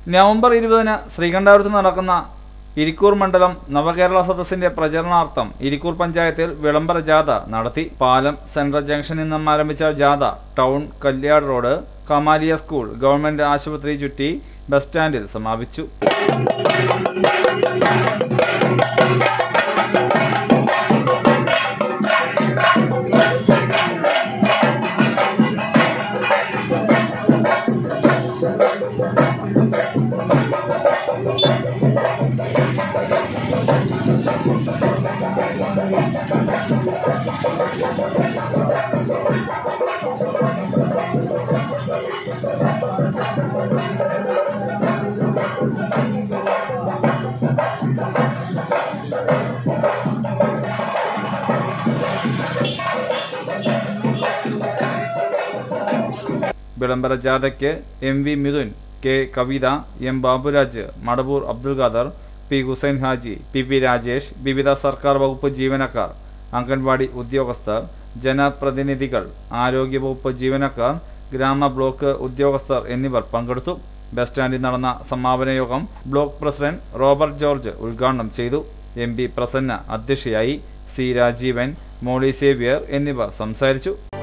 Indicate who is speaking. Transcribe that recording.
Speaker 1: November ഇരുപതിന് ശ്രീകണ്ഠപുരത്ത് നടക്കുന്ന ഇരിക്കൂർ മണ്ഡലം നവകേരള സദസ്സിന്റെ പ്രചരണാർത്ഥം ഇരിക്കൂർ പഞ്ചായത്തിൽ വിളംബര ജാഥ നടത്തി പാലം സെൻട്രൽ ജംഗ്ഷനിൽ നിന്നും ആരംഭിച്ച ജാഥ town Kalyad road Kamaliya school government ആശുപത്രി ചുറ്റി ബസ് സ്റ്റാൻഡിൽ സമാപിച്ചു വിളംബര ജാഥയ്ക്ക് M V Mithun K Kavitha M Baburaj Madavoor Abdul Khader P Hussain Haji P P Rajesh വിവിധ സർക്കാർ വകുപ്പ് ജീവനക്കാർ അംഗൻവാടി ഉദ്യോഗസ്ഥർ ജനപ്രതിനിധികൾ ആരോഗ്യവകുപ്പ് ജീവനക്കാർ ഗ്രാമ ബ്ലോക്ക് ഉദ്യോഗസ്ഥർ എന്നിവർ പങ്കെടുത്തു ബസ് സ്റ്റാൻഡിൽ നടന്ന സമാപന യോഗം ബ്ലോക്ക് പ്രസിഡന്റ് റോബർട്ട് ജോർജ് ഉദ്ഘാടനം ചെയ്തു എം പി പ്രസന്ന അധ്യക്ഷയായി സി രാജീവൻ മോളി സേവ്യർ എന്നിവർ സംസാരിച്ചു